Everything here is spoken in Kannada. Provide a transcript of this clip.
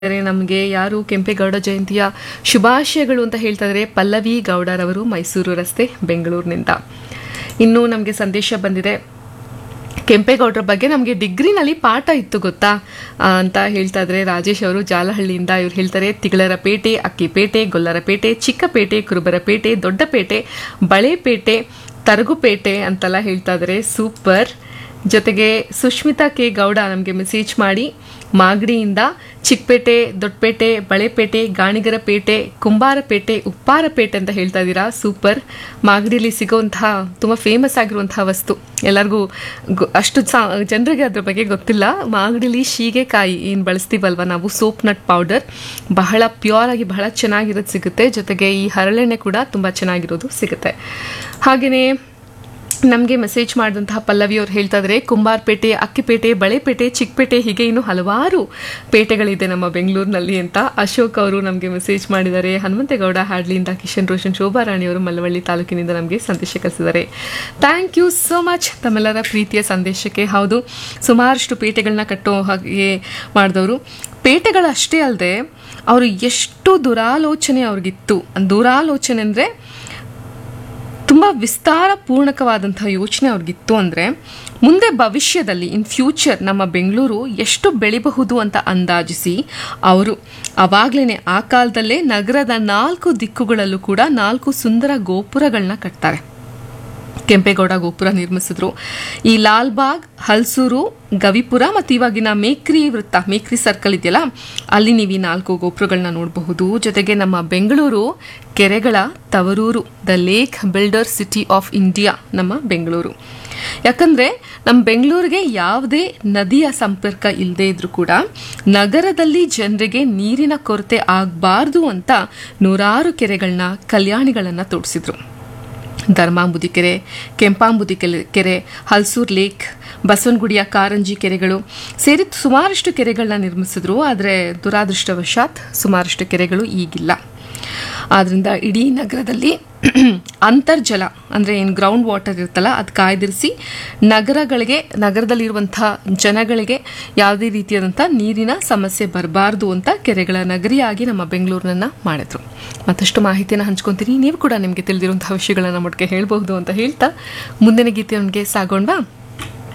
ನಮಗೆ ಯಾರು ಕೆಂಪೇಗೌಡ ಜಯಂತಿಯ ಶುಭಾಶಯಗಳು ಅಂತ ಹೇಳ್ತಾ ಇದ್ದಾರೆ ಪಲ್ಲವಿ ಗೌಡರವರು ಮೈಸೂರು ರಸ್ತೆ ಬೆಂಗಳೂರಿನಿಂದ ಇನ್ನು ನಮಗೆ ಸಂದೇಶ ಬಂದಿದೆ ಕೆಂಪೇಗೌಡರ ಬಗ್ಗೆ ನಮಗೆ ಡಿಗ್ರಿನಲ್ಲಿ ಪಾಠ ಇತ್ತು ಗೊತ್ತಾ ಆ, ಅಂತ ಹೇಳ್ತಾ ಇದ್ರೆ ರಾಜೇಶ್ ಅವರು ಜಾಲಹಳ್ಳಿಯಿಂದ ಇವ್ರು ಹೇಳ್ತಾರೆ ತಿಗಳರಪೇಟೆ ಅಕ್ಕಿಪೇಟೆ ಗೊಲ್ಲರಪೇಟೆ ಚಿಕ್ಕಪೇಟೆ ಕುರುಬರಪೇಟೆ ದೊಡ್ಡಪೇಟೆ ಬಳೆಪೇಟೆ ತರಗುಪೇಟೆ ಅಂತೆಲ್ಲ ಹೇಳ್ತಾ ಇದ್ದಾರೆ ಸೂಪರ್ ಜೊತೆಗೆ ಸುಷ್ಮಿತಾ ಕೆ ಗೌಡ ನಮಗೆ ಮೆಸೇಜ್ ಮಾಡಿ ಮಾಗಡಿಯಿಂದ ಚಿಕ್ಕಪೇಟೆ ದೊಡ್ಡಪೇಟೆ ಬಳೆಪೇಟೆ ಗಾಣಿಗರಪೇಟೆ ಕುಂಬಾರಪೇಟೆ ಉಪ್ಪಾರಪೇಟೆ ಅಂತ ಹೇಳ್ತಾ ಇದ್ದೀರಾ ಸೂಪರ್ ಮಾಗಡಿಯಲ್ಲಿ ಸಿಗೋಂತಹ ತುಂಬ ಫೇಮಸ್ ಆಗಿರುವಂತಹ ವಸ್ತು ಎಲ್ಲರಿಗೂ ಗೊ- ಅಷ್ಟು ಸಾ ಜನರಿಗೆ ಅದ್ರ ಬಗ್ಗೆ ಗೊತ್ತಿಲ್ಲ ಮಾಗಡಿಲಿ ಶೀಗೆಕಾಯಿ ಏನು ಬಳಸ್ತೀವಲ್ವ ನಾವು ಸೋಪ್ ನಟ್ ಪೌಡರ್ ಬಹಳ ಪ್ಯೂರ್ ಆಗಿ ಬಹಳ ಚೆನ್ನಾಗಿರೋದು ಸಿಗುತ್ತೆ ಜೊತೆಗೆ ಈ ಹರಳೆಣ್ಣೆ ಕೂಡ ತುಂಬ ಚೆನ್ನಾಗಿರೋದು ಸಿಗುತ್ತೆ ಹಾಗೆಯೇ ನಮಗೆ ಮೆಸೇಜ್ ಮಾಡಿದಂತಹ ಪಲ್ಲವಿ ಅವ್ರು ಹೇಳ್ತಾ ಇದ್ದಾರೆ ಕುಂಬಾರಪೇಟೆ ಅಕ್ಕಿಪೇಟೆ ಬಳೆಪೇಟೆ ಚಿಕ್ಕಪೇಟೆ ಹೀಗೆ ಇನ್ನು ಹಲವಾರು ಪೇಟೆಗಳಿದೆ ನಮ್ಮ ಬೆಂಗಳೂರಿನಲ್ಲಿ ಅಂತ ಅಶೋಕ್ ಅವರು ನಮಗೆ ಮೆಸೇಜ್ ಮಾಡಿದ್ದಾರೆ ಹನುಮಂತೇಗೌಡ ಹಾಡ್ಲಿಯಿಂದ ಕಿಶನ್ ರೋಷನ್ ಶೋಭಾ ರಾಣಿ ಅವರು ಮಲ್ಲವಳ್ಳಿ ತಾಲೂಕಿನಿಂದ ನಮಗೆ ಸಂದೇಶ ಕಳಿಸಿದ್ದಾರೆ ಥ್ಯಾಂಕ್ ಯು ಸೋ ಮಚ್ ತಮ್ಮೆಲ್ಲರ ಪ್ರೀತಿಯ ಸಂದೇಶಕ್ಕೆ ಹೌದು ಸುಮಾರಷ್ಟು ಪೇಟೆಗಳನ್ನ ಕಟ್ಟೋ ಹಾಗೆ ಮಾಡಿದವರು ಪೇಟೆಗಳಷ್ಟೇ ಅಲ್ಲದೆ ಅವರು ಎಷ್ಟು ದುರಾಲೋಚನೆ ಅವ್ರಿಗಿತ್ತು ದುರಾಲೋಚನೆ ಅಂದರೆ ತುಂಬ ವಿಸ್ತಾರಪೂರ್ಣಕವಾದಂತಹ ಯೋಚನೆ ಅವ್ರಿಗಿತ್ತು ಅಂದರೆ ಮುಂದೆ ಭವಿಷ್ಯದಲ್ಲಿ ಇನ್ ಫ್ಯೂಚರ್ ನಮ್ಮ ಬೆಂಗಳೂರು ಎಷ್ಟು ಬೆಳಿಬಹುದು ಅಂತ ಅಂದಾಜಿಸಿ ಅವರು ಅವಾಗಲೇ ಆ ಕಾಲದಲ್ಲೇ ನಗರದ ನಾಲ್ಕು ದಿಕ್ಕುಗಳಲ್ಲೂ ಕೂಡ ನಾಲ್ಕು ಸುಂದರ ಗೋಪುರಗಳನ್ನ ಕಟ್ತಾರೆ ಕೆಂಪೇಗೌಡ ಗೋಪುರ ನಿರ್ಮಿಸಿದ್ರು ಈ ಲಾಲ್ಬಾಗ್ ಹಲ್ಸೂರು ಗವಿಪುರ ಮತ್ತು ಇವಾಗಿನ ಮೇಕ್ರಿ ವೃತ್ತ ಮೇಕ್ರಿ ಸರ್ಕಲ್ ಇದೆಯಲ್ಲ ಅಲ್ಲಿ ನೀವು ಈ ನಾಲ್ಕು ಗೋಪುರಗಳನ್ನ ನೋಡಬಹುದು ಜೊತೆಗೆ ನಮ್ಮ ಬೆಂಗಳೂರು ಕೆರೆಗಳ ತವರೂರು the lake builder city of India ನಮ್ಮ ಬೆಂಗಳೂರು ಯಾಕಂದ್ರೆ ನಮ್ಮ ಬೆಂಗಳೂರಿಗೆ ಯಾವುದೇ ನದಿಯ ಸಂಪರ್ಕ ಇಲ್ಲದೆ ಇದ್ರೂ ಕೂಡ ನಗರದಲ್ಲಿ ಜನರಿಗೆ ನೀರಿನ ಕೊರತೆ ಆಗಬಾರ್ದು ಅಂತ ನೂರಾರು ಕೆರೆಗಳನ್ನ ಕಲ್ಯಾಣಿಗಳನ್ನ ತೋಡಿಸಿದ್ರು ಧರ್ಮಾಂಬುದಿ ಕೆರೆ ಕೆಂಪಾಂಬುದಿ ಕೆರೆ ಕೆರೆ ಹಲ್ಸೂರ್ ಲೇಕ್ ಬಸವನಗುಡಿಯ ಕಾರಂಜಿ ಕೆರೆಗಳು ಸೇರಿ ಸುಮಾರಷ್ಟು ಕೆರೆಗಳನ್ನ ನಿರ್ಮಿಸಿದ್ರು ಆದರೆ ದುರಾದೃಷ್ಟವಶಾತ್ ಸುಮಾರಷ್ಟು ಕೆರೆಗಳು ಈಗಿಲ್ಲ ಆದ್ರಿಂದ ಇಡೀ ನಗರದಲ್ಲಿ ಅಂತರ್ಜಲ ಅಂದರೆ ಏನು ಗ್ರೌಂಡ್ ವಾಟರ್ ಇರುತ್ತಲ್ಲ ಅದು ಕಾಯ್ದಿರಿಸಿ ನಗರಗಳಿಗೆ ನಗರದಲ್ಲಿರುವಂಥ ಜನಗಳಿಗೆ ಯಾವುದೇ ರೀತಿಯಾದಂಥ ನೀರಿನ ಸಮಸ್ಯೆ ಬರಬಾರ್ದು ಅಂತ ಕೆರೆಗಳ ನಗರಿಯಾಗಿ ನಮ್ಮ ಬೆಂಗಳೂರನ್ನ ಮಾಡಿದ್ರು ಮತ್ತಷ್ಟು ಮಾಹಿತಿಯನ್ನು ಹಂಚ್ಕೊತೀನಿ ನೀವು ಕೂಡ ನಿಮಗೆ ತಿಳಿದಿರುವಂತಹ ವಿಷಯಗಳನ್ನ ನಮ್ಮೊಟ್ಟಿಗೆ ಹೇಳ್ಬಹುದು ಅಂತ ಹೇಳ್ತಾ ಮುಂದಿನ ಗೀತೆಯೊಂದಿಗೆ ಸಾಗೋಣವಾ